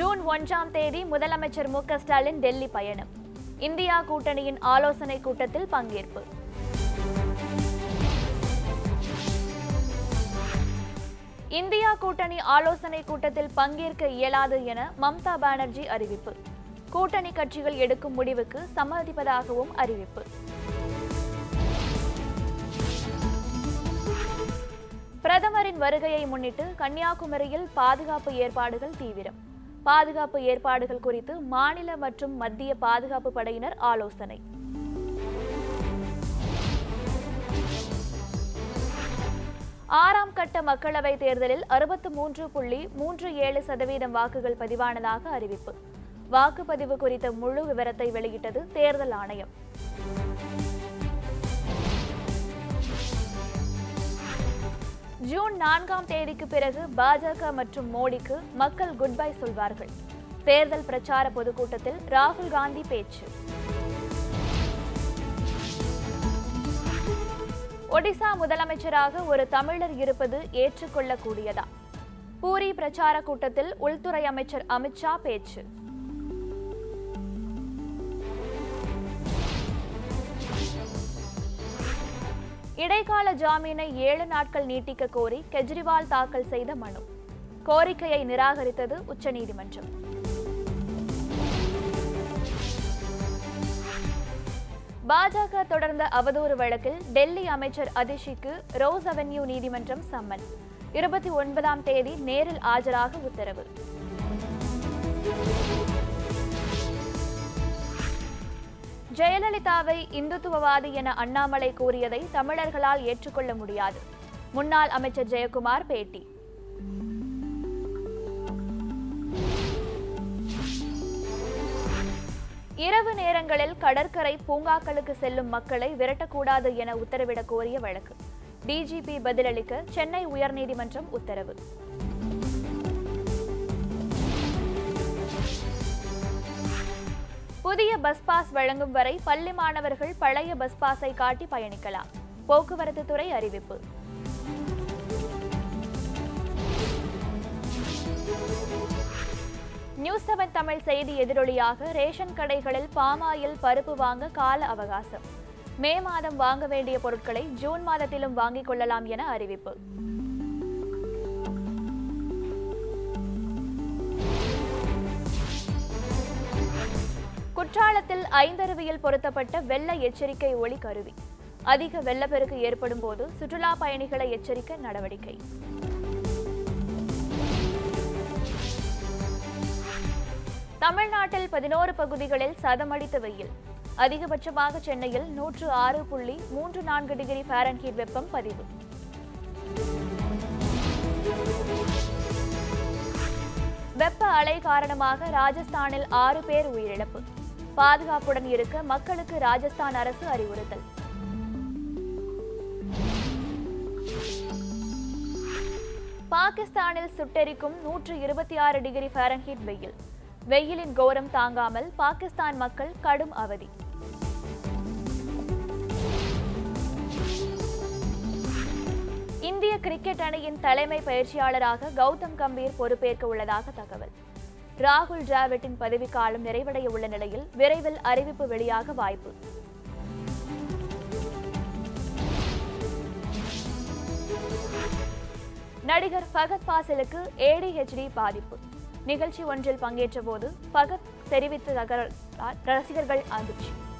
June ஒன்றாம் தேதி முதலமைச்சர் மு க ஸ்டாலின் டெல்லி பயணம் இந்தியா கூட்டணியின் ஆலோசனை கூட்டத்தில் பங்கேற்பு இந்தியா கூட்டணி ஆலோசனை கூட்டத்தில் பங்கேற்க இயலாது என மம்தா பானர்ஜி அறிவிப்பு கூட்டணி கட்சிகள் எடுக்கும் முடிவுக்கு சம்மதிப்பதாகவும் அறிவிப்பு பிரதமரின் வருகையை முன்னிட்டு கன்னியாகுமரியில் பாதுகாப்பு ஏற்பாடுகள் தீவிரம் பாதுகாப்பு ஏற்பாடுகள் குறித்து மாநில மற்றும் மத்திய பாதுகாப்பு படையினர் ஆலோசனை ஆறாம் கட்ட மக்களவைத் தேர்தலில் அறுபத்து மூன்று புள்ளி மூன்று ஏழு சதவீதம் வாக்குகள் பதிவானதாக அறிவிப்பு வாக்குப்பதிவு குறித்த முழு விவரத்தை வெளியிட்டது தேர்தல் ஆணையம் ஜூன் நான்காம் தேதிக்கு பிறகு பாஜக மற்றும் மோடிக்கு மக்கள் குட் பை சொல்வார்கள் தேர்தல் பிரச்சார பொதுக்கூட்டத்தில் ராகுல் காந்தி பேச்சு ஒடிசா முதலமைச்சராக ஒரு தமிழர் இருப்பது ஏற்றுக்கொள்ளக்கூடியதா பூரி பிரச்சார கூட்டத்தில் உள்துறை அமைச்சர் அமித்ஷா பேச்சு இடைக்கால ஜாமீனை ஏழு நாட்கள் நீட்டிக்க கோரி கெஜ்ரிவால் தாக்கல் செய்த மனு கோரிக்கையை நிராகரித்தது உச்சநீதிமன்றம் பாஜக தொடர்ந்த அவதூறு வழக்கில் டெல்லி அமைச்சர் அதிஷிக்கு ரோஸ் அவென்யூ நீதிமன்றம் சம்மன் இருபத்தி ஒன்பதாம் தேதி நேரில் ஆஜராக உத்தரவு ஜெயலலிதாவை இந்துத்துவவாதி என அண்ணாமலை கூறியதை தமிழர்களால் ஏற்றுக்கொள்ள முடியாது முன்னாள் அமைச்சர் ஜெயக்குமார் பேட்டி இரவு நேரங்களில் கடற்கரை பூங்காக்களுக்கு செல்லும் மக்களை விரட்டக்கூடாது என உத்தரவிடக் கோரிய வழக்கு டிஜிபி பதிலளிக்க சென்னை உயர்நீதிமன்றம் உத்தரவு புதிய பஸ் பாஸ் வழங்கும் வரை பள்ளி மாணவர்கள் பழைய பஸ் பாஸை காட்டி பயணிக்கலாம் போக்குவரத்து துறை அறிவிப்பு நியூஸ் செவன் தமிழ் செய்தி எதிரொலியாக ரேஷன் கடைகளில் பாமாயில் பருப்பு வாங்க கால அவகாசம் மே மாதம் வாங்க வேண்டிய பொருட்களை ஜூன் மாதத்திலும் வாங்கிக் கொள்ளலாம் என அறிவிப்பு குற்றாலத்தில் ஐந்தருவியில் பொருத்தப்பட்ட வெள்ள எச்சரிக்கை ஒளி கருவி அதிக வெள்ளப்பெருக்கு ஏற்படும் போது சுற்றுலா பயணிகளை எச்சரிக்க நடவடிக்கை தமிழ்நாட்டில் பதினோரு பகுதிகளில் சதமடித்த வெயில் அதிகபட்சமாக சென்னையில் நூற்று ஆறு புள்ளி மூன்று நான்கு டிகிரி ஃபாரன்ஹீட் வெப்பம் பதிவு வெப்ப அலை காரணமாக ராஜஸ்தானில் ஆறு பேர் உயிரிழப்பு பாதுகாப்புடன் இருக்க மக்களுக்கு ராஜஸ்தான் அரசு அறிவுறுத்தல் பாகிஸ்தானில் சுட்டெரிக்கும் நூற்று இருபத்தி ஆறு டிகிரி ஃபாரன்ஹீட் வெயில் வெயிலின் கோரம் தாங்காமல் பாகிஸ்தான் மக்கள் கடும் அவதி இந்திய கிரிக்கெட் அணியின் தலைமை பயிற்சியாளராக கௌதம் கம்பீர் பொறுப்பேற்க உள்ளதாக தகவல் ராகுல் டிராவிட்டின் பதவிக்காலம் நிறைவடைய உள்ள நிலையில் விரைவில் அறிவிப்பு வெளியாக வாய்ப்பு நடிகர் ஃபகத் பாசிலுக்கு ஏடிஹெச்டி பாதிப்பு நிகழ்ச்சி ஒன்றில் பங்கேற்ற போது ஃபகத் தெரிவித்த தகவல் ரசிகர்கள் அதிர்ச்சி